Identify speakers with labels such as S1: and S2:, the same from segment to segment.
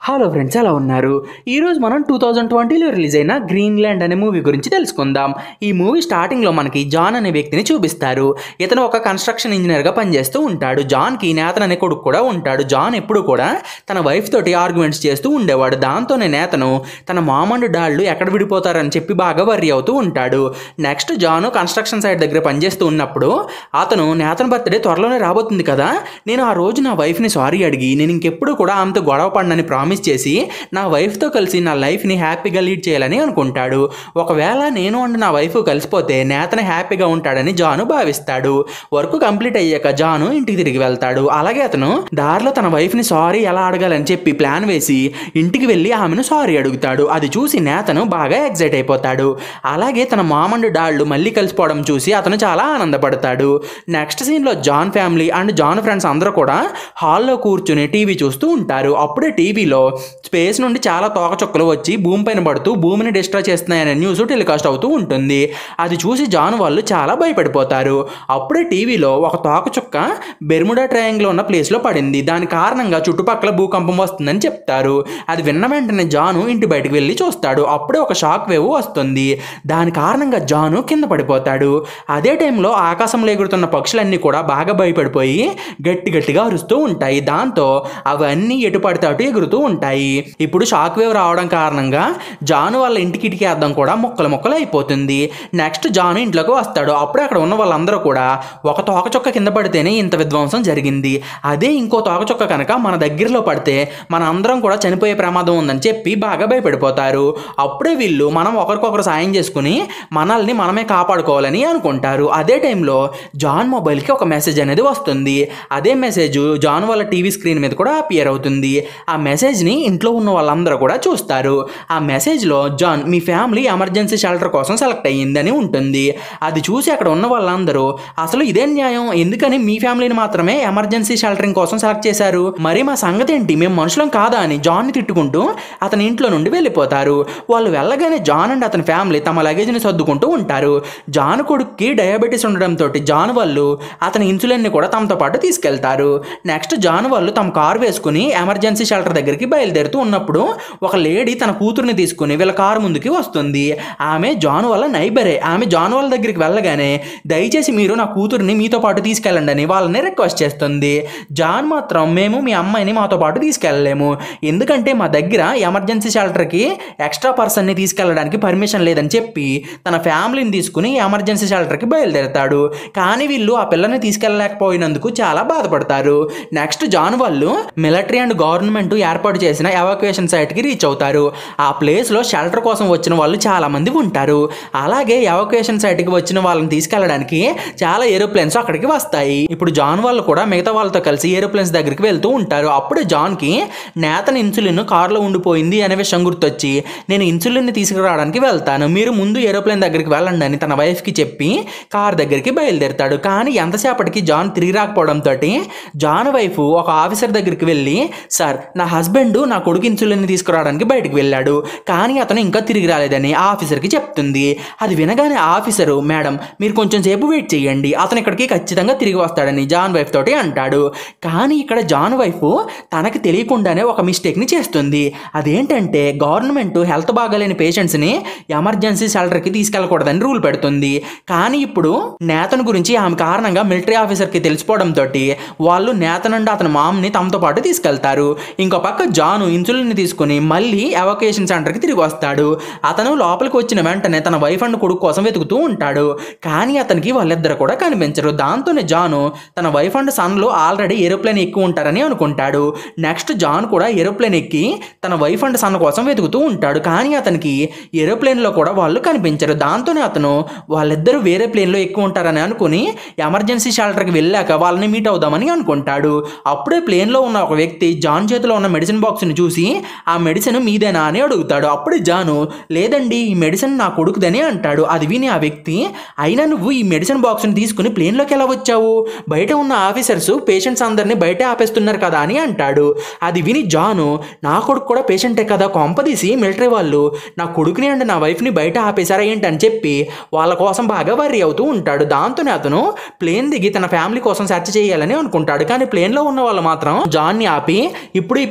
S1: hello friends ఎలా ఉన్నారు ఈరోజు మనం టూ థౌజండ్ ట్వంటీలో రిలీజ్ అయిన గ్రీన్లాండ్ అనే మూవీ గురించి తెలుసుకుందాం ఈ మూవీ స్టార్టింగ్లో మనకి జాన్ అనే వ్యక్తిని చూపిస్తారు ఇతను ఒక కన్స్ట్రక్షన్ ఇంజనీర్గా పనిచేస్తూ ఉంటాడు జాన్కి నేతన్ అనే కొడుకు కూడా ఉంటాడు జాన్ ఎప్పుడు కూడా తన వైఫ్ తోటి ఆర్గ్యుమెంట్స్ చేస్తూ ఉండేవాడు దాంతోనే నేతను తన మామండు డాళ్ళు ఎక్కడ విడిపోతారని చెప్పి బాగా వర్రీ అవుతూ ఉంటాడు నెక్స్ట్ జాను కన్స్ట్రక్షన్ సైట్ దగ్గర పనిచేస్తూ ఉన్నప్పుడు అతను నేతన్ బర్త్డే త్వరలోనే రాబోతుంది కదా నేను ఆ రోజు నా వైఫ్ని సారీ అడిగి నేను ఇంకెప్పుడు కూడా ఆమెతో గొడవ పడినని ప్రామిస్ చేసి నా వైఫ్తో కలిసి నా లైఫ్ని హ్యాపీగా లీడ్ చేయాలని అనుకుంటాడు ఒకవేళ నేను అండ్ నా వైఫ్ కలిసిపోతే నేతను హ్యాపీగా ఉంటాడని జాను భావిస్తాడు వర్క్ కంప్లీట్ అయ్యాక జాను ఇంటికి తిరిగి వెళ్తాడు అలాగే అతను దారిలో తన వైఫ్ని సారీ ఎలా అడగాలని చెప్పి ప్లాన్ వేసి ఇంటికి వెళ్ళి ఆమెను సారీ అడుగుతాడు అది చూసి నేతను బాగా ఎగ్జైట్ అయిపోతాడు అలాగే తన మామండు డాళ్ళు మళ్ళీ కలిసిపోవడం చూసి అతను చాలా ఆనందపడతాడు నెక్స్ట్ సీన్లో John family and John friends అందరూ కూడా హాల్లో కూర్చుని టీవీ చూస్తూ ఉంటారు అప్పుడే టీవీలో స్పేస్ నుండి చాలా తోకచుక్కలు వచ్చి భూమి పైన పడుతూ భూమిని డిస్ట్రాయ్ చేస్తున్నాయనే న్యూస్ టెలికాస్ట్ అవుతూ ఉంటుంది అది చూసి జాన్ వాళ్ళు చాలా భయపడిపోతారు అప్పుడే టీవీలో ఒక తోకచుక్క బెర్ముడా ట్రయాంగిల్ ఉన్న ప్లేస్లో పడింది దాని కారణంగా చుట్టుపక్కల భూకంపం వస్తుందని చెప్తారు అది విన్న వెంటనే జాను ఇంటి బయటకు వెళ్ళి చూస్తాడు అప్పుడే ఒక షాక్ వేవ్ వస్తుంది దాని కారణంగా జాను కింద పడిపోతాడు అదే టైంలో ఆకాశంలో ఎగురుతున్న పక్షులన్నీ కూడా బాగా భయపడిపోయి గట్టి గట్టిగా అరుస్తూ ఉంటాయి దాంతో అవన్నీ ఎటు పడితే అటు ఎగురుతూ ఉంటాయి ఇప్పుడు షాక్ వేవ్ రావడం కారణంగా జాను వాళ్ళ ఇంటి కిటికీ అద్దం కూడా ముక్కలు ముక్కలు అయిపోతుంది నెక్స్ట్ జాను ఇంట్లోకి వస్తాడు అప్పుడే అక్కడ ఉన్న వాళ్ళందరూ కూడా ఒక తోకచుక్క కింద పడితేనే ఇంత విధ్వంసం జరిగింది అదే ఇంకో తోకచుక్క కనుక మన దగ్గరలో పడితే మన అందరం కూడా చనిపోయే ప్రమాదం ఉందని చెప్పి బాగా భయపడిపోతారు అప్పుడే వీళ్ళు మనం ఒకరికొకరు సాయం చేసుకుని మనల్ని మనమే కాపాడుకోవాలని అనుకుంటారు అదే టైంలో జాన్ మొబైల్కి ఒక మెసేజ్ అనేది వస్తుంది అదే మెసేజ్ జాన్ వాళ్ళ టీవీ స్క్రీన్ మీద కూడా అపియర్ అవుతుంది ఆ మెసేజ్ని ఇంట్లో ఉన్న వాళ్ళందరూ కూడా చూస్తారు ఆ మెసేజ్లో జాన్ మీ ఫ్యామిలీ ఎమర్జెన్సీ షెల్టర్ కోసం సెలెక్ట్ అయ్యిందని ఉంటుంది అది చూసి అక్కడ ఉన్న వాళ్ళందరూ అసలు ఇదే న్యాయం ఎందుకని మీ ఫ్యామిలీని మాత్రమే ఎమర్జెన్సీ షెల్టరింగ్ కోసం సెలెక్ట్ చేశారు మరి మా సంగతి ఏంటి మేము మనుషులం కాదా అని జాన్ని తిట్టుకుంటూ అతని ఇంట్లో నుండి వెళ్ళిపోతారు వాళ్ళు వెళ్ళగానే జాన్ అండ్ అతని ఫ్యామిలీ తమ లగేజ్ని సర్దుకుంటూ ఉంటారు జాన్ కొడుక్కి డయాబెటీస్ ఉండడంతో జాన్ వాళ్ళు అతని ఇన్సులిన్ని కూడా తమతో పాటు తీసుకెళ్తారు నెక్స్ట్ జాన్ వాళ్ళు తమ కారు వేసుకుని ఎమర్జెన్సీ షెల్టర్ దగ్గరికి బయలుదేరుతూ ఉన్నప్పుడు ఒక లేడీ తన కూతుర్ని తీసుకుని వీళ్ళ కారు ముందుకి వస్తుంది ఆమె జాన్ వాళ్ళ నైబరే ఆమె జాన్ వాళ్ళ దగ్గరికి వెళ్ళగానే దయచేసి మీరు నా కూతుర్ని మీతో పాటు తీసుకెళ్ళండి అని వాళ్ళని రిక్వెస్ట్ చేస్తుంది జాన్ మాత్రం మేము మీ అమ్మాయిని మాతో పాటు తీసుకెళ్ళలేము ఎందుకంటే మా దగ్గర ఎమర్జెన్సీ షెల్టర్కి ఎక్స్ట్రా పర్సన్ని తీసుకెళ్ళడానికి పర్మిషన్ లేదని చెప్పి తన ఫ్యామిలీని తీసుకుని ఎమర్జెన్సీ షెల్టర్కి బయలుదేరుతాడు కానీ వీళ్ళు ఆ పిల్లని తీసుకెళ్ళలేకపోయినందుకు చాలా బాధపడతారు నెక్స్ట్ జాన్ వాళ్ళు మిలిటరీ అండ్ గవర్నమెంట్ ఏర్పాటు చేసిన ఎవాక్యుయేషన్ సైట్కి రీచ్ అవుతారు ఆ ప్లేస్లో షెల్టర్ కోసం వచ్చిన వాళ్ళు చాలా మంది ఉంటారు అలాగే ఎవాక్యుయేషన్ సైట్కి వచ్చిన వాళ్ళని తీసుకెళ్ళడానికి చాలా ఏరోప్లేన్స్ అక్కడికి వస్తాయి ఇప్పుడు జాన్ వాళ్ళు కూడా మిగతా వాళ్ళతో కలిసి ఏరోప్లేన్స్ దగ్గరికి వెళ్తూ ఉంటారు అప్పుడే జాన్కి నేతన ఇన్సులిన్ కారులో ఉండిపోయింది అనే విషయం గుర్తొచ్చి నేను ఇన్సులిన్ని తీసుకురావడానికి వెళ్తాను మీరు ముందు ఏరోప్లేన్ దగ్గరికి వెళ్ళండి అని తన వైఫ్కి చెప్పి కార్ దగ్గరికి బయలుదేరుతాడు కానీ ఎంతసేపటికి జాన్ తిరిగి రాకపోవడంతో జాన్ వైఫ్ ఒక ఆఫీసర్ దగ్గరికి వెళ్ళి సార్ నా హస్బెండ్ నా కొడుకు ఇన్సులిన్ తీసుకురావడానికి బయటికి వెళ్ళాడు కానీ అతను ఇంకా తిరిగి రాలేదని ఆ ఆఫీసర్కి చెప్తుంది అది వినగానే ఆ ఆఫీసరు మేడం మీరు కొంచెం సేపు వెయిట్ చేయండి అతను ఇక్కడికి ఖచ్చితంగా తిరిగి వస్తాడని జాన్ వైఫ్ తోటి అంటాడు కానీ ఇక్కడ జాన్ వైఫ్ తనకి తెలియకుండానే ఒక మిస్టేక్ని చేస్తుంది అదేంటంటే గవర్నమెంట్ హెల్త్ బాగాలేని పేషెంట్స్ని ఎమర్జెన్సీ షెల్టర్కి తీసుకెళ్ళకూడదని రూల్ పెడుతుంది కానీ ఇప్పుడు నేతను గురించి ఆమె కారణంగా మిలిటరీ ఆఫీసర్కి తెలిసిపోవడంతో వాళ్ళు నేత నుండి అతని మామ్ని తమతో పాటు తీసుకెళ్తారు ఇంకో పక్క జాను ఇన్సులిన్ తీసుకుని మళ్ళీ ఎవాక్యుయేషన్ సెంటర్కి తిరిగి వస్తాడు అతను లోపలికి వచ్చిన వెంటనే తన వైఫ్ అండ్ కొడుకు కోసం వెతుకుతూ ఉంటాడు కానీ అతనికి వాళ్ళిద్దరు కూడా కనిపించరు దాంతోనే జాను తన వైఫ్ అండ్ సన్లో ఆల్రెడీ ఏరోప్లేన్ ఎక్కువ ఉంటారని అనుకుంటాడు నెక్స్ట్ జాన్ కూడా ఏరోప్లేన్ ఎక్కి తన వైఫ్ అండ్ సన్ కోసం వెతుకుతూ ఉంటాడు కానీ అతనికి ఏరోప్లేన్లో కూడా వాళ్ళు కనిపించరు దాంతోనే అతను వాళ్ళిద్దరూ వేరే ప్లేన్లో ఎక్కువ ఉంటారని అనుకుని ఎమర్జెన్సీ షెల్టర్కి వెళ్ళాక వాళ్ళని మీట్ అవుదామని అనుకుంటాడు అప్పుడే ప్లేన్లో ఉన్న ఒక వ్యక్తి జాన్ చేతిలో ఉన్న మెడిసిన్ బాక్స్ని చూసి ఆ మెడిసిన్ మీదేనా అని అడుగుతాడు అప్పుడు జాను లేదండి ఈ మెడిసిన్ నా కొడుకుదని అంటాడు అది విని ఆ వ్యక్తి అయినా నువ్వు ఈ మెడిసిన్ బాక్స్ని తీసుకుని ప్లేన్లోకి ఎలా వచ్చావు బయట ఉన్న ఆఫీసర్స్ పేషెంట్స్ అందరినీ బయటే ఆపేస్తున్నారు కదా అని అంటాడు అది విని జాను నా కొడుకు కూడా పేషెంటే కదా కొంపదీసి మిలిటరీ వాళ్ళు నా కొడుకుని అండ్ నా వైఫ్ని బయట ఆపేశారా ఏంటి అని చెప్పి వాళ్ళ కోసం బాగా వర్రీ అవుతూ ఉంటాడు దాంతోనే అతను ప్లేన్ దిగి తన ఫ్యామిలీ కోసం సెర్చ్ చేయాలని అనుకుంటాడు కానీ ప్లేన్లో ఉన్న వాళ్ళు మాత్రం జాన్ని ఆపి ఇప్పుడు ఈ ప్లేన్లోకి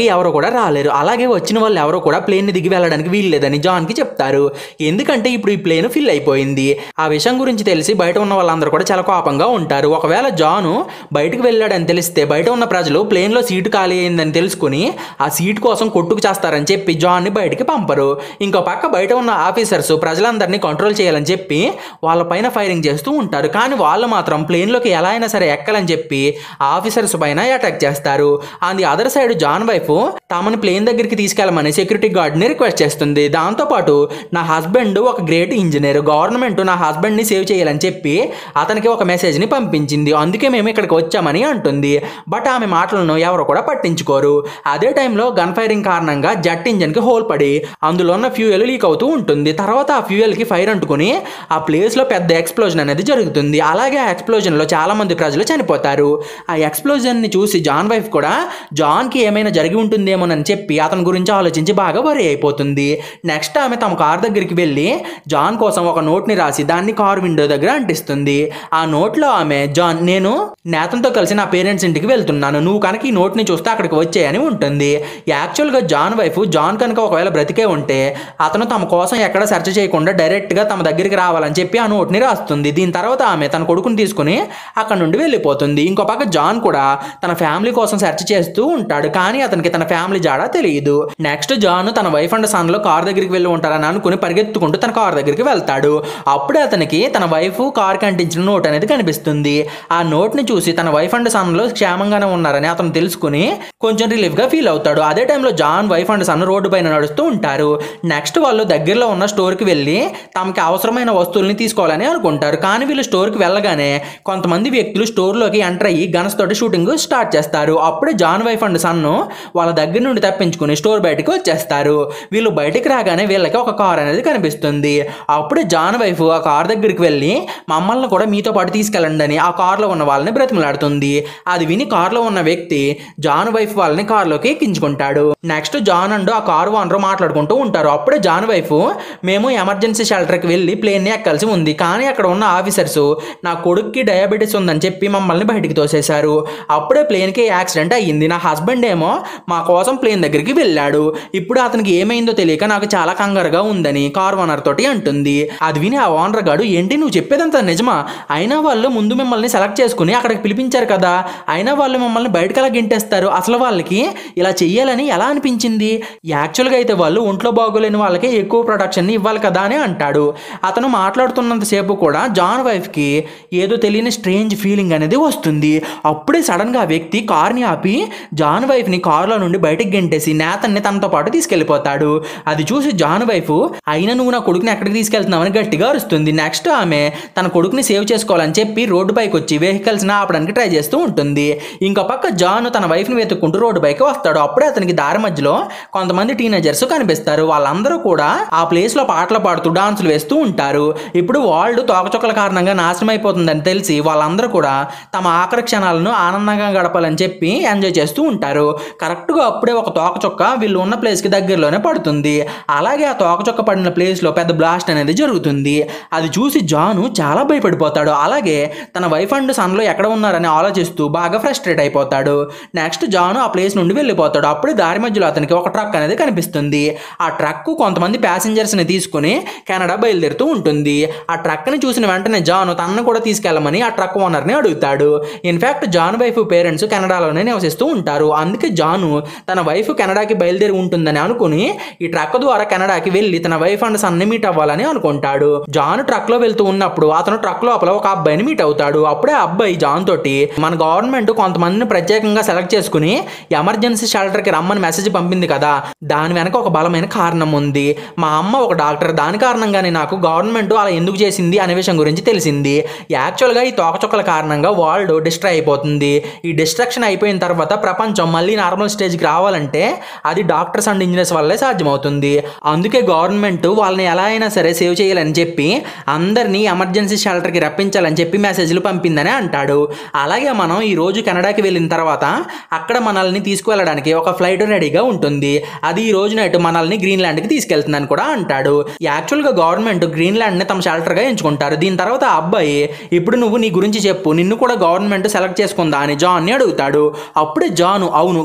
S1: మళ్ళీ ఎవరు కూడా రాలేరు అలాగే వచ్చిన వాళ్ళు ఎవరు కూడా ప్లేన్ని దిగి వెళ్ళడానికి వీల్లేదని జాన్కి చెప్తారు ఎందుకంటే ఇప్పుడు ఈ ప్లేన్ ఫిల్ అయిపోయింది ఆ విషయం గురించి తెలిసి బయట ఉన్న వాళ్ళందరూ కూడా చాలా కోపంగా ఉంటారు ఒకవేళ జాను బయటకు వెళ్ళాడని తెలిస్తే బయట ఉన్న ప్రజలు ప్లేన్లో సీటు ఖాళీ అయిందని తెలుసుకుని ఆ సీట్ కోసం కొట్టుకు చేస్తారని చెప్పి జాన్ని బయటికి పంపరు ఇంకో పక్క బయట ఉన్న ఆఫీసర్స్ ప్రజలందరినీ కంట్రోల్ చేయాలని చెప్పి వాళ్ళ పైన ఫైరింగ్ చేస్తూ ఉంటారు కానీ వాళ్ళు మాత్రం ప్లేన్లోకి ఎలా అయినా సరే ఎక్కాలని చెప్పి ఆఫీసర్స్ పైన అటాక్ చేస్తారు on the other side John wife తమని ప్లేన్ దగ్గరికి తీసుకెళ్ళమని సెక్యూరిటీ గార్డ్ని రిక్వెస్ట్ చేస్తుంది దాంతోపాటు నా హస్బెండ్ ఒక గ్రేట్ ఇంజనీర్ గవర్నమెంట్ నా హస్బెండ్ని సేవ్ చేయాలని చెప్పి అతనికి ఒక మెసేజ్ని పంపించింది అందుకే మేము ఇక్కడికి వచ్చామని అంటుంది బట్ ఆమె మాటలను ఎవరు కూడా పట్టించుకోరు అదే టైంలో గన్ ఫైరింగ్ కారణంగా జెట్ ఇంజన్కి హోల్ పడి అందులో ఉన్న ఫ్యూయల్ లీక్ అవుతూ ఉంటుంది తర్వాత ఆ ఫ్యూయల్కి ఫైర్ అంటుకుని ఆ ప్లేస్లో పెద్ద ఎక్స్ప్లోజన్ అనేది జరుగుతుంది అలాగే ఆ ఎక్స్ప్లోజన్లో చాలా మంది ప్రజలు చనిపోతారు ఆ ఎక్స్ప్లోజన్ని చూసి జాన్ వైఫ్ కూడా జాన్కి ఏమైనా జరిగి ఉంటుందేమోనని చెప్పి అతని గురించి ఆలోచించి బాగా వరి అయిపోతుంది నెక్స్ట్ ఆమె తమ కార్ దగ్గరికి వెళ్ళి జాన్ కోసం ఒక నోట్ని రాసి దాన్ని కార్ విండో దగ్గర అంటిస్తుంది ఆ నోట్లో ఆమె జాన్ నేను నేతంతో కలిసి నా పేరెంట్స్ ఇంటికి వెళ్తున్నాను నువ్వు కనుక ఈ నోట్ని చూస్తే అక్కడికి వచ్చేయని ఉంటుంది యాక్చువల్గా జాన్ వైఫ్ జాన్ కనుక ఒకవేళ బ్రతికే ఉంటే అతను తమ కోసం ఎక్కడ సెర్చ్ చేయకుండా డైరెక్ట్గా తమ దగ్గరికి రావాలని చెప్పి ఆ నోట్ని రాస్తుంది దీని తర్వాత ఆమె తన కొడుకుని తీసుకుని అక్కడ నుండి వెళ్ళిపోతుంది ఇంకో పక్క జాన్ కూడా తన ఫ్యామిలీ కోసం సెర్చ్ చేస్తూ ఉంటాడు కానీ అతనికి తన ఫ్యామిలీ జాడ తెలియదు నెక్స్ట్ జాన్ తన వైఫ్ అండ్ సన్ లో కార్ దగ్గరికి వెళ్ళి ఉంటారని అనుకుని పరిగెత్తుకుంటూ తన కార్ దగ్గరికి వెళ్తాడు అప్పుడే అతనికి తన వైఫ్ కార్ కంటించిన నోట్ అనేది కనిపిస్తుంది ఆ నోట్ ని చూసి తన వైఫ్ అండ్ సన్ లో క్షేమంగానే ఉన్నారని అతను తెలుసుకుని కొంచెం రిలీఫ్ గా ఫీల్ అవుతాడు అదే టైంలో John wife and son road పైన నడుస్తూ ఉంటారు నెక్స్ట్ వాళ్ళు దగ్గరలో ఉన్న స్టోర్ కి వెళ్ళి తమకి అవసరమైన వస్తువుల్ని తీసుకోవాలని అనుకుంటారు కానీ వీళ్ళు స్టోర్ కి వెళ్ళగానే కొంతమంది వ్యక్తులు స్టోర్ లోకి ఎంటర్ అయ్యి గన్స్ తోటి షూటింగ్ స్టార్ట్ చేస్తారు అప్పుడే జాన్ వైఫ్ అండ్ సన్ వాళ్ళ దగ్గర నుండి తప్పించుకుని స్టోర్ బయటకు వచ్చేస్తారు వీళ్ళు బయటికి రాగానే వీళ్ళకి ఒక కార్ అనేది కనిపిస్తుంది అప్పుడే జాన్ వైఫ్ ఆ కార్ దగ్గరికి వెళ్ళి మమ్మల్ని కూడా మీతో పాటు తీసుకెళ్ళండి అని ఆ కార్లో ఉన్న వాళ్ళని బ్రతిమలాడుతుంది అది విని కార్లో ఉన్న వ్యక్తి జాన్ వైఫ్ వాళ్ళని కార్లోకి ఎక్కించుకుంటాడు నెక్స్ట్ జాన్ అండ్ ఆ కారు ఓనర్ మాట్లాడుకుంటూ ఉంటారు అప్పుడే జాన్ వైఫ్ మేము ఎమర్జెన్సీ షెల్టర్కి వెళ్ళి ప్లేన్ని ఎక్కాల్సి ఉంది కానీ అక్కడ ఉన్న ఆఫీసర్స్ నా కొడుక్కి డయాబెటీస్ ఉందని చెప్పి మమ్మల్ని బయటికి తోసేశారు అప్పుడే ప్లేన్కి యాక్సిడెంట్ అయ్యింది నా హస్బెండ్ ఏమో మా కోసం ప్లేన్ దగ్గరికి వెళ్ళాడు ఇప్పుడు అతనికి ఏమైందో తెలియక నాకు చాలా కంగారుగా ఉందని కార్ ఓనర్ తోటి అంటుంది అది విని ఆ ఓనర్ గాడు ఏంటి నువ్వు చెప్పేదంతా నిజమా అయినా వాళ్ళు ముందు మిమ్మల్ని సెలెక్ట్ చేసుకుని అక్కడికి పిలిపించారు కదా అయినా వాళ్ళు మిమ్మల్ని బయటకు ఎలా గింటేస్తారు అసలు వాళ్ళకి ఇలా చెయ్యాలని ఎలా అనిపించింది యాక్చువల్గా అయితే వాళ్ళు ఒంట్లో బాగోలేని వాళ్ళకి ఎక్కువ ప్రొటెక్షన్ ఇవ్వాలి కదా అని అంటాడు అతను మాట్లాడుతున్నంతసేపు కూడా జాన్ వైఫ్కి ఏదో తెలియని స్ట్రేంజ్ ఫీలింగ్ అనేది వస్తుంది అప్పుడే సడన్గా ఆ వ్యక్తి కార్ని ఆపి జాన్ వైఫ్ని కారులో నుండి బయటికి గెంటేసి నేతన్ని తనతో పాటు తీసుకెళ్ళిపోతాడు అది చూసి జాన్ వైఫ్ అయినా నువ్వు నా కొడుకుని ఎక్కడికి తీసుకెళ్తున్నావని గట్టిగా అరుస్తుంది నెక్స్ట్ ఆమె తన కొడుకుని సేవ్ చేసుకోవాలని చెప్పి రోడ్డు పైకి వచ్చి వెహికల్స్ని ఆపడానికి ట్రై చేస్తూ ఉంటుంది ఇంకో పక్క జాన్ తన వైఫ్ని వెతుక్కుంటూ రోడ్డు పైకి వస్తాడు అప్పుడే అతనికి దారి మధ్యలో కొంతమంది టీనేజర్స్ కనిపిస్తారు వాళ్ళందరూ కూడా ఆ ప్లేస్ లో పాటలు పాడుతూ డాన్సులు వేస్తూ ఉంటారు ఇప్పుడు వరల్డ్ తోకచుక్కల కారణంగా నాశనం అయిపోతుందని తెలిసి వాళ్ళందరూ కూడా తమ ఆఖరి క్షణాలను ఆనందంగా గడపాలని చెప్పి ఎంజాయ్ చేస్తూ ఉంటారు కరెక్ట్గా అప్పుడే ఒక తోకచుక్క వీళ్ళు ఉన్న ప్లేస్కి దగ్గరలోనే పడుతుంది అలాగే ఆ తోకచుక్క పడిన ప్లేస్లో పెద్ద బ్లాస్ట్ అనేది జరుగుతుంది అది చూసి జాను చాలా భయపడిపోతాడు అలాగే తన వైఫ్ అండ్ సన్లో ఎక్కడ ఉన్నారని ఆలోచిస్తూ బాగా ఫ్రస్ట్రేట్ అయిపోతాడు నెక్స్ట్ జాను ఆ ప్లేస్ నుండి వెళ్ళిపోతాడు అప్పుడే దారి మధ్యలో అతనికి ఒక ట్రక్ అనేది కనిపిస్తుంది ఆ ట్రక్ కొంతమంది ప్యాసింజర్స్ని తీసుకుని కెనడా బయలుదేరుతూ ఉంటుంది ఆ ట్రక్ని చూసిన వెంటనే జాను తనను కూడా తీసుకెళ్ళమని ఆ ట్రక్ ఓనర్ని అడుగుతాడు ఇన్ఫాక్ట్ జాన్ వైఫ్ పేరెంట్స్ కెనడాలోనే నివసిస్తూ ఉంటారు అందుకే జాను తన వైఫ్ కెనడాకి బయలుదేరి ఉంటుందని అనుకుని ఈ ట్రక్ ద్వారా కెనడాకి వెళ్ళి తన వైఫ్ అండ్ సన్ని మీట్ అవ్వాలని అనుకుంటాడు జాన్ ట్రక్ లో వెళ్తూ ఉన్నప్పుడు అతను ట్రక్ లోపల ఒక అబ్బాయిని మీట్ అవుతాడు అప్పుడే ఆ అబ్బాయి జాన్ తోటి మన గవర్నమెంట్ కొంతమందిని ప్రత్యేకంగా సెలెక్ట్ చేసుకుని ఎమర్జెన్సీ షెల్టర్ కి రమ్మని మెసేజ్ పంపింది కదా దాని వెనక ఒక బలమైన కారణం ఉంది మా అమ్మ ఒక డాక్టర్ దాని కారణంగానే నాకు గవర్నమెంట్ అలా ఎందుకు చేసింది అనే విషయం గురించి తెలిసింది యాక్చువల్గా ఈ తోకచుక్కల కారణంగా వరల్డ్ డిస్ట్రాయ్ అయిపోతుంది ఈ డిస్ట్రక్షన్ అయిపోయిన తర్వాత ప్రపంచం మళ్ళీ నార్మల్ స్టేజ్కి రావాలంటే అది డాక్టర్స్ అండ్ ఇంజనీర్స్ వల్లే సాధ్యమవుతుంది అందుకే గవర్నమెంట్ వాళ్ళని ఎలా అయినా సరే సేవ్ చేయాలని చెప్పి అందరినీ ఎమర్జెన్సీ షెల్టర్కి రప్పించాలని చెప్పి మెసేజ్లు పంపిందని అంటాడు అలాగే మనం ఈ రోజు కెనడాకి వెళ్ళిన తర్వాత అక్కడ మనల్ని తీసుకువెళ్ళడానికి ఒక ఫ్లైట్ రెడీగా ఉంటుంది అది ఈ రోజు నైట్ మనల్ని గ్రీన్లాండ్కి తీసుకెళ్తుందని కూడా అంటాడు యాక్చువల్గా గవర్నమెంట్ గ్రీన్లాండ్ని తమ షెల్టర్గా ఎంచుకుంటారు దీని తర్వాత ఆ అబ్బాయి ఇప్పుడు నువ్వు నీ గురించి చెప్పు నిన్ను కూడా గవర్నమెంట్ సెలెక్ట్ చేసుకుందా అని జాన్ని అడుగుతాడు అప్పుడే జాను అవును గవర్నమెంట్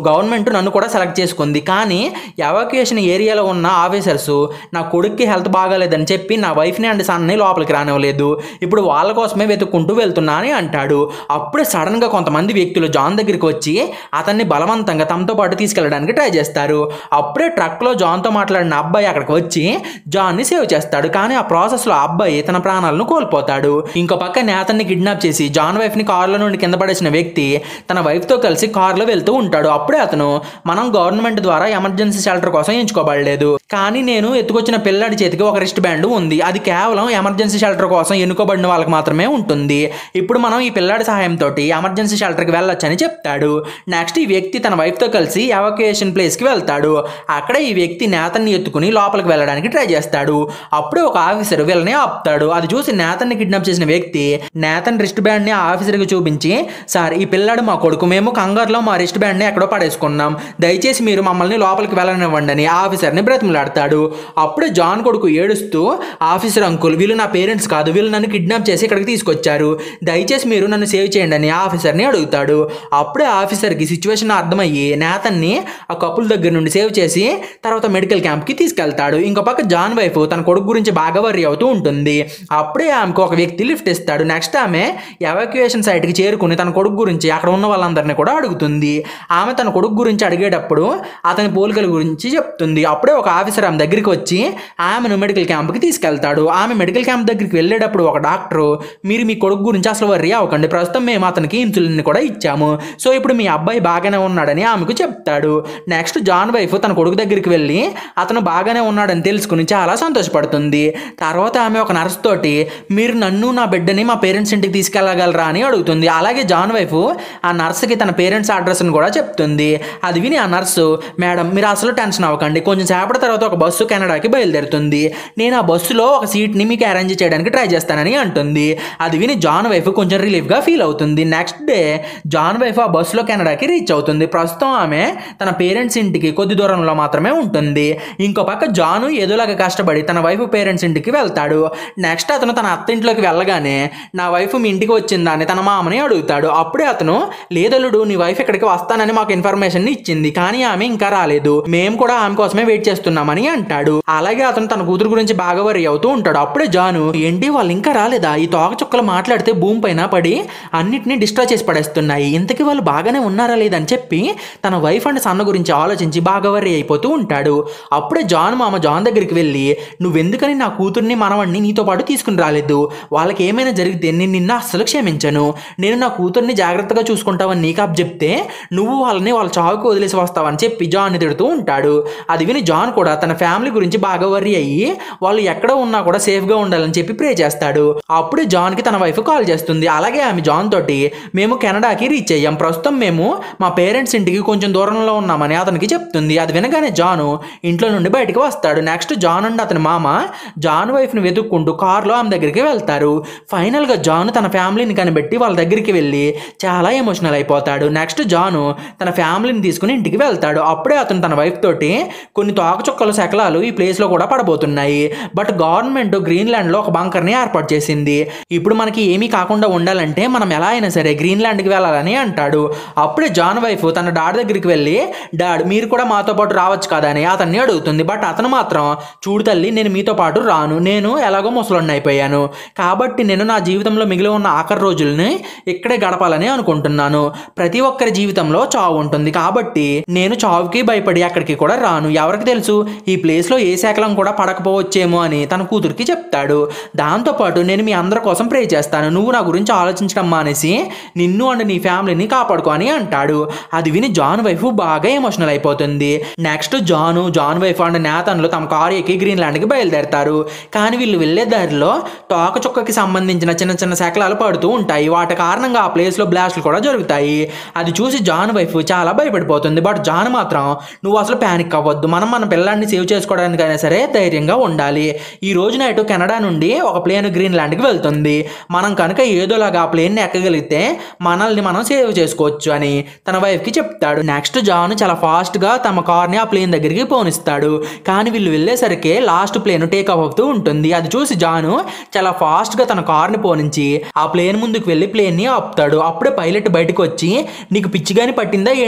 S1: నన్ను కూడా సెలెక్ట్ చేసుకుంది కానీ ఎవాక్యుయేషన్ ఏరియాలో ఉన్న ఆఫీసర్స్ నా కొడుక్కి హెల్త్ బాగాలేదని చెప్పి నా వైఫ్ని అండ్ సన్ని లోపలికి రానివ్వలేదు ఇప్పుడు వాళ్ళ కోసమే వెతుక్కుంటూ వెళ్తున్నా అని అంటాడు అప్పుడే సడన్గా కొంతమంది వ్యక్తులు జాన్ దగ్గరికి వచ్చి అతన్ని బలవంతంగా తమతో పాటు తీసుకెళ్ళడానికి ట్రై చేస్తారు అప్పుడే ట్రక్లో జాన్తో మాట్లాడిన అబ్బాయి అక్కడికి వచ్చి జాన్ని సేవ్ చేస్తాడు కానీ ఆ ప్రాసెస్లో ఆ అబ్బాయి తన ప్రాణాలను కోల్పోతాడు ఇంకో పక్క నేతన్ని కిడ్నాప్ చేసి జాన్ వైఫ్ని కారులో నుండి కింద పడేసిన వ్యక్తి తన వైఫ్తో కలిసి కారులో వెళ్తూ ఉంటాడు అప్పుడే అతను మనం గవర్నమెంట్ ద్వారా ఎమర్జెన్సీ షెల్టర్ కోసం ఎంచుకోబడలేదు కానీ నేను ఎత్తుకొచ్చిన పిల్లాడి చేతికి ఒక రిస్ట్ బ్యాండ్ ఉంది అది కేవలం ఎమర్జెన్సీ షెల్టర్ కోసం ఎన్నుకోబడిన వాళ్ళకి మాత్రమే ఉంటుంది ఇప్పుడు మనం ఈ పిల్లాడి సహాయంతో ఎమర్జెన్సీ షెల్టర్కి వెళ్ళొచ్చని చెప్తాడు నెక్స్ట్ ఈ వ్యక్తి తన వైఫ్తో కలిసి ఎవాక్యుయేషన్ ప్లేస్కి వెళ్తాడు అక్కడ ఈ వ్యక్తి నేతన్ని ఎత్తుకుని లోపలికి వెళ్ళడానికి ట్రై చేస్తాడు అప్పుడే ఒక ఆఫీసర్ వీళ్ళని ఆపుతాడు అది చూసి నేతన్ని కిడ్నాప్ చేసిన వ్యక్తి నేతన్ రిస్ట్ బ్యాండ్ని ఆ ఆఫీసర్కి చూపించి సార్ ఈ పిల్లాడు మా కొడుకు మేము కంగారులో మా రిస్ట్ బ్యాండ్ని ఎక్కడో పడేసుకున్నాం దయచేసి మీరు మమ్మల్ని లోపలికి వెళ్ళనివ్వండి అని ఆ ఆఫీసర్ని బ్రతిమలాడతాడు అప్పుడే జాన్ కొడుకు ఏడుస్తూ ఆఫీసర్ అంకుల్ వీళ్ళు నా పేరెంట్స్ కాదు వీళ్ళు నన్ను కిడ్నాప్ చేసి ఇక్కడికి తీసుకొచ్చారు దయచేసి మీరు నన్ను సేవ్ చేయండి అని ఆ ఆఫీసర్ని అడుగుతాడు అప్పుడే ఆ ఆఫీసర్కి సిచ్యువేషన్ అర్థమయ్యి నేతన్ని ఆ కపుల్ దగ్గర నుండి సేవ్ చేసి తర్వాత మెడికల్ క్యాంప్కి తీసుకెళ్తాడు ఇంకో పక్క జాన్ వైఫ్ తన కొడుకు గురించి బాగా వర్రీ అవుతూ ఉంటుంది అప్పుడే ఆమెకు ఒక వ్యక్తి లిఫ్ట్ ఇస్తాడు నెక్స్ట్ ఆమె ఎవాక్యుయేషన్ సైట్కి చేరుకుని తన కొడుకు గురించి అక్కడ ఉన్న వాళ్ళందరినీ కూడా అడుగుతుంది ఆమె తన కొడుకు గురించి అడిగేటప్పుడు అతని పోలికల గురించి చెప్తుంది అప్పుడే ఒక ఆఫీసర్ ఆమె దగ్గరికి వచ్చి ఆమెను మెడికల్ క్యాంప్కి తీసుకెళ్తాడు ఆమె మెడికల్ క్యాంప్ దగ్గరికి వెళ్ళేటప్పుడు ఒక డాక్టరు మీరు మీ కొడుకు గురించి అసలు వర్రీ అవ్వకండి ప్రస్తుతం మేము అతనికి ఇన్సులిన్ కూడా ఇచ్చాము సో ఇప్పుడు మీ అబ్బాయి బాగానే ఉన్నాడని ఆమెకు చెప్తాడు నెక్స్ట్ జాన్ వైఫ్ తన కొడుకు దగ్గరికి వెళ్ళి అతను బాగానే ఉన్నాడని తెలుసుకుని చాలా సంతోషపడుతుంది తర్వాత ఆమె ఒక నర్స్ తోటి మీరు నన్ను నా బిడ్డని మా పేరెంట్స్ ఇంటికి తీసుకెళ్ళగలరా అని అడుగుతుంది అలాగే జాన్ వైఫ్ ఆ నర్స్కి తన పేరెంట్స్ అడ్రస్ని కూడా చెప్తుంది అది విని ఆ నర్సు మేడం మీరు అసలు టెన్షన్ అవ్వకండి కొంచెం సేపటి తర్వాత ఒక బస్సు కెనడాకి బయలుదేరుతుంది నేను ఆ బస్సులో ఒక సీట్ని మీకు అరేంజ్ చేయడానికి ట్రై చేస్తానని అంటుంది అది విని జాన్ వైఫ్ కొంచెం రిలీఫ్గా ఫీల్ అవుతుంది నెక్స్ట్ డే జాన్ వైఫ్ ఆ బస్సులో కెనడాకి రీచ్ అవుతుంది ప్రస్తుతం ఆమె తన పేరెంట్స్ ఇంటికి కొద్ది దూరంలో మాత్రమే ఉంటుంది ఇంకో పక్క జాను ఏదోలాగా కష్టపడి తన వైఫ్ పేరెంట్స్ ఇంటికి వెళ్తాడు నెక్స్ట్ అతను తన అత్త ఇంట్లోకి వెళ్ళగానే నా వైఫ్ మీ ఇంటికి వచ్చిందా అని తన మామని అడుగుతాడు అప్పుడే అతను లేదలుడు నీ వైఫ్ ఇక్కడికి వస్తానని మాకు ఇన్ఫర్మేషన్ ఇచ్చింది కానీ ఆమె ఇంకా రాలేదు మేము కూడా ఆమె కోసమే వెయిట్ చేస్తున్నామని అంటాడు అలాగే అతను తన కూతురు గురించి బాగా వరి అవుతూ ఉంటాడు అప్పుడే జాను ఏంటి వాళ్ళు ఇంకా రాలేదా ఈ తోక చుక్కలు మాట్లాడితే భూమి పైన పడి అన్నిటినీ డిస్ట్రా చేసి పడేస్తున్నాయి ఇంతకీ వాళ్ళు బాగానే ఉన్నారా లేదని చెప్పి తన వైఫ్ అండ్ సన్న గురించి ఆలోచించి బాగా వర్రీ అయిపోతూ ఉంటాడు అప్పుడే జాన్ మామ జాన్ దగ్గరికి వెళ్ళి నువ్వెందుకని నా కూతుర్ని మనవణ్ణి నీతో పాటు తీసుకుని రాలేదు వాళ్ళకి ఏమైనా జరిగితే నేను నిన్న అస్సలు క్షమించను నేను నా కూతుర్ని జాగ్రత్తగా చూసుకుంటావని నీకు అప్ చెప్తే నువ్వు వాళ్ళని వాళ్ళ చావుకు వదిలేసి వస్తావని చెప్పి జాన్ని తిడుతూ ఉంటాడు అది విని జాన్ కూడా తన ఫ్యామిలీ గురించి బాగా వర్రీ అయ్యి వాళ్ళు ఎక్కడ ఉన్నా కూడా సేఫ్గా ఉండాలని చెప్పి ప్రే చేస్తాడు అప్పుడే జాన్కి తన వైఫ్ కాల్ చేస్తుంది అలాగే ఆమె జాన్ తోటి మేము కెనడాకి రీచ్ అయ్యాం ప్రస్తుతం మేము మా పేరెంట్స్ ఇంటికి కొంచెం దూరంలో ఉన్నామని అతనికి చెప్తుంది అది వినగానే జాను ఇంట్లో నుండి బయటికి వస్తాడు నెక్స్ట్ జాన్ అండ్ అతని మామ జాన్ వైఫ్ని వెతుక్కుంటూ కారులో ఆమె దగ్గరికి వెళ్తారు ఫైనల్గా జాన్ తన ఫ్యామిలీని కనిపెట్టి వాళ్ళ దగ్గరికి వెళ్ళి చాలా ఎమోషనల్ అయిపోతాడు నెక్స్ట్ జాను తన ఫ్యామిలీని తీసుకుని ఇంటికి వెళ్తాడు అప్పుడే అతను తన వైఫ్ తోటి కొన్ని తోకచుక్కల శకలాలు ఈ ప్లేస్లో కూడా పడబోతున్నాయి బట్ గవర్నమెంట్ గ్రీన్లాండ్లో ఒక బంకర్ని ఏర్పాటు చేసింది ఇప్పుడు మనకి ఏమీ కాకుండా ఉండాలంటే మనం ఎలా అయినా సరే గ్రీన్లాండ్కి వెళ్ళాలని అంటాడు అప్పుడే జాన్ వైఫ్ తన డాడ్ దగ్గరికి వెళ్ళి డాడ్ మీరు కూడా మాతో పాటు రావచ్చు కదా అని అతన్ని అడుగుతుంది బట్ అతను మాత్రం చూడు తల్లి నేను మీతో పాటు రాను నేను ఎలాగో ముసలోడిని అయిపోయాను కాబట్టి నేను నా జీవితంలో మిగిలి ఉన్న ఆఖరి రోజుల్ని ఇక్కడే గడపాలని అనుకుంటున్నాను ప్రతి ఒక్కరి జీవితంలో చావు ఉంటుంది కాబట్టి నేను చావుకి భయపడి అక్కడికి కూడా రాను ఎవరికి తెలుసు ఈ ప్లేస్లో ఏ శాఖలం కూడా పడకపోవచ్చేమో అని తన కూతురికి చెప్తాడు దాంతోపాటు నేను మీ అందరి కోసం ప్రే చేస్తాను నువ్వు నా గురించి ఆలోచించడం మానేసి నిన్ను అండ్ నీ ఫ్యామిలీని కాపాడుకో అని అంటాడు అది విని జాన్ వైఫ్ బాగా ఎమోషనల్ అయిపోతుంది next John John wife and నేతన్లు తమ కారు ఎక్కి గ్రీన్లాండ్కి బయలుదేరతారు కానీ వీళ్ళు వెళ్ళే దారిలో తోక చుక్కకి సంబంధించిన చిన్న చిన్న శకలాలు పడుతూ ఉంటాయి వాటి కారణంగా ఆ ప్లేస్లో బ్లాస్ట్లు కూడా జరుగుతాయి అది చూసి జాన్ వైఫ్ చాలా భయపడిపోతుంది బట్ జాన్ మాత్రం నువ్వు అసలు ప్యానిక్ అవ్వద్దు మనం మన పిల్లాన్ని సేవ్ చేసుకోవడానికైనా సరే ధైర్యంగా ఉండాలి ఈ రోజు నైట్ కెనడా నుండి ఒక ప్లేన్ గ్రీన్లాండ్కి వెళ్తుంది మనం కనుక ఏదోలాగా ఆ ప్లేన్ని ఎక్కగలిగితే మనల్ని మనం సేవ్ చేసుకోవచ్చు అని తన వైఫ్కి చెప్తాడు నెక్స్ట్ జాన్ చాలా ఫాస్ట్గా తమ కార్ని ఆ ప్లేన్ దగ్గరికి పోనిస్తాడు కానీ వీళ్ళు వెళ్ళేసరికి లాస్ట్ ప్లేన్ టేక్ ఆఫ్ అవుతూ ఉంటుంది అది చూసి జాను చాలా ఫాస్ట్గా తన కార్ని పోనించి ఆ ప్లేన్ ముందుకు వెళ్ళి ప్లేన్ని ఆపుతాడు అప్పుడే పైలట్ బయటకు వచ్చి నీకు పిచ్చిగాని పట్టిందా ఏంటి అని చెప్పి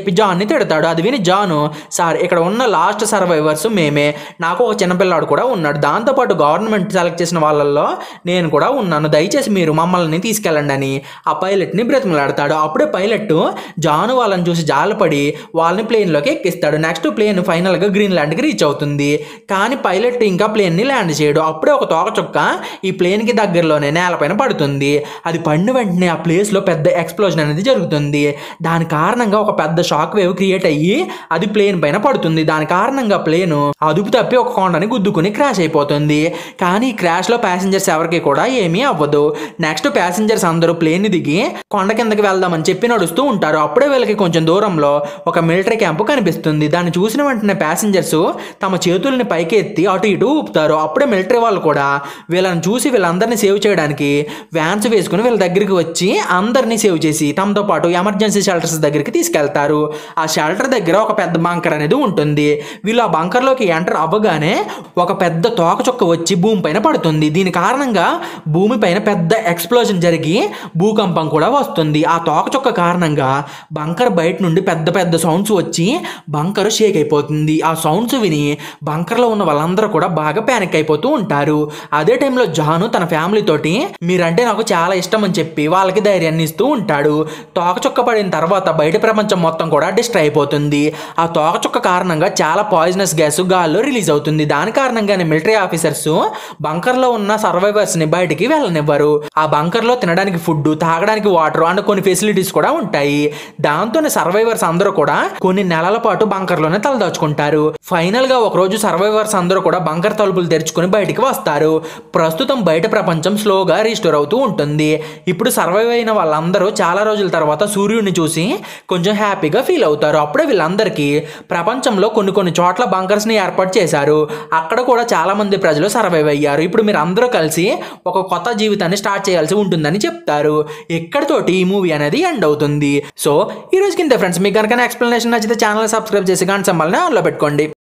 S1: చెప్పి జాన్ని తిడతాడు అది విని జాను సార్ ఇక్కడ ఉన్న లాస్ట్ సర్వైవర్స్ మేమే నాకు ఒక చిన్నపిల్లాడు కూడా ఉన్నాడు దాంతోపాటు గవర్నమెంట్ సెలెక్ట్ చేసిన వాళ్ళల్లో నేను కూడా ఉన్నాను దయచేసి మీరు మమ్మల్ని తీసుకెళ్ళండి అని ఆ పైలట్ని బ్రతిమలాడతాడు అప్పుడే పైలట్ జాను వాళ్ళని చూసి జాలపడి వాళ్ళని ప్లేన్లోకి ఎక్కిస్తాడు నెక్స్ట్ ప్లేన్ ఫైనల్గా గ్రీన్లాండ్కి రీచ్ అవుతుంది కానీ పైలట్ ఇంకా ప్లేన్ని ల్యాండ్ చేయడు అప్పుడే ఒక తోక చుక్క ఈ ప్లేన్కి దగ్గరలోనే నేలపైన పడుతుంది అది పడిన వెంటనే ఆ ప్లేస్లో పెద్ద ఎక్స్ప్లోజన్ అనేది జరుగుతుంది దాని కారణంగా ఒక పెద్ద షాక్ వేవ్ క్రియేట్ అయ్యి అది ప్లేన్ పైన పడుతుంది దాని కారణంగా ప్లేన్ అదుపు తప్పి ఒక కొండని గుద్దుకుని క్రాష్ అయిపోతుంది కానీ ఈ క్రాష్లో ప్యాసింజర్స్ ఎవరికి కూడా ఏమీ అవ్వదు నెక్స్ట్ ప్యాసింజర్స్ అందరూ ప్లేన్ దిగి కొండ కిందకి వెళ్దామని చెప్పి నడుస్తూ ఉంటారు అప్పుడే వీళ్ళకి కొంచెం దూరంలో ఒక మిలిటరీ క్యాంపు కనిపిస్తుంది దాన్ని చూసిన వెంటనే ప్యాసింజర్స్ తమ చేతుల్ని పైకి ఎత్తి అటు ఇటు ఊపుతారు అప్పుడే మిలిటరీ వాళ్ళు కూడా వీళ్ళని చూసి వీళ్ళందరినీ సేవ్ చేయడానికి వ్యాన్స్ వేసుకుని వీళ్ళ దగ్గరికి వచ్చి అందరినీ సేవ్ చేసి తమతో పాటు ఎమర్జెన్సీ షెల్టర్స్ దగ్గరికి తీసుకెళ్తారు ఆ షెల్టర్ దగ్గర ఒక పెద్ద బంకర్ అనేది ఉంటుంది వీళ్ళు ఆ బంకర్లోకి ఎంటర్ అవ్వగానే ఒక పెద్ద తోక చుక్క వచ్చి భూమి పైన పడుతుంది దీని కారణంగా భూమి పైన పెద్ద ఎక్స్ప్లోజన్ జరిగి భూకంపం కూడా వస్తుంది ఆ తోక చుక్క కారణంగా బంకర్ బయట నుండి పెద్ద పెద్ద సౌండ్స్ వచ్చి బంకర్ షేక్ అయిపోతుంది ఆ సౌండ్స్ విని బంకర్లో ఉన్న వాళ్ళందరూ కూడా బాగా ప్యానిక్ అయిపోతూ ఉంటారు అదే టైంలో జాను తన ఫ్యామిలీ తోటి మీరంటే నాకు చాలా ఇష్టం అని చెప్పి వాళ్ళకి ధైర్యాన్ని ఇస్తూ ఉంటాడు తోక చుక్క పడిన తర్వాత బయట ప్రపంచం మొత్తం కూడా డిస్ట్రై అయిపోతుంది ఆ తోక చుక్క కారణంగా చాలా పాయిజనస్ గ్యాస్ గాల్లో రిలీజ్ అవుతుంది దాని కారణంగానే మిలిటరీ ఆఫీసర్స్ బంకర్లో ఉన్న సర్వైవర్స్ ని బయటికి వెళ్ళనివ్వరు ఆ బంకర్లో తినడానికి ఫుడ్ తాగడానికి వాటర్ అండ్ కొన్ని ఫెసిలిటీస్ కూడా ఉంటాయి దాంతోనే సర్వైవర్స్ అందరూ కూడా కొన్ని నెలల పాటు బంకర్లోనే తలదాచుకుంటారు ఫైనల్ గా ఒక రోజు సర్వైవర్స్ అందరూ కూడా బంకర్ తలుపులు తెరుచుకుని బయటికి వస్తారు ప్రస్తుతం బయట ప్రపంచం స్లోగా రీస్టోర్ అవుతూ ఉంటుంది ఇప్పుడు సర్వైవ్ అయిన వాళ్ళందరూ చాలా రోజుల తర్వాత సూర్యుడిని చూసి కొంచెం హ్యాపీగా ఫీల్ అవుతారు అప్పుడే వీళ్ళందరికీ ప్రపంచంలో కొన్ని కొన్ని చోట్ల బంకర్స్ ని ఏర్పాటు చేశారు అక్కడ కూడా చాలా మంది ప్రజలు సర్వైవ్ అయ్యారు ఇప్పుడు మీరు అందరూ కలిసి ఒక కొత్త జీవితాన్ని స్టార్ట్ చేయాల్సి ఉంటుందని చెప్తారు ఎక్కడితోటి ఈ మూవీ అనేది ఎండ్ అవుతుంది సో ఈ రోజు కింద ఫ్రెండ్స్ మీకు కనుక ఎక్స్ప్లెనేషన్ నచ్చితే ఛానల్ సబ్స్క్రైబ్ చేసి గంట సంబంధాన్ని ఆన్లో పెట్టుకోండి